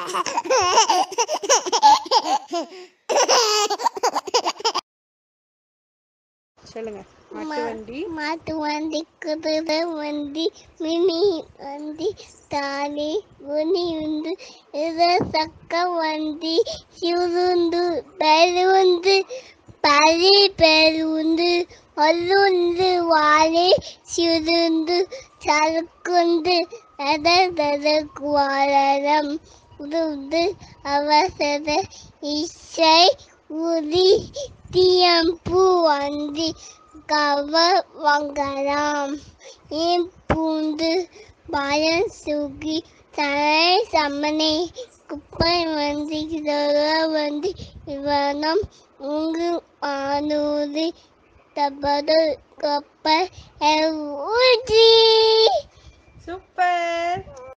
சொல்லுங்க மாட்டு வண்டி மாட்டு வண்டி குதிரை வண்டி மினி வண்டி தாலி குனி உண்டு இது சக்க வண்டி சிறுந்து பெருந்து பரி பெருந்து ஒல்லுந்து வாழை சிறுந்து சறுக்குந்து எதற்கு வாழம் உது அவசர இசை உரி தீயம்பூ வண்டி கவ வாங்கலாம் ஏன் பூண்டு பயம் சுகி தலை சம்மனை குப்பை வந்து வந்து இவனம் உங்கு ஆனூதி தபது கப்பல் ஊற்றி சூப்பர்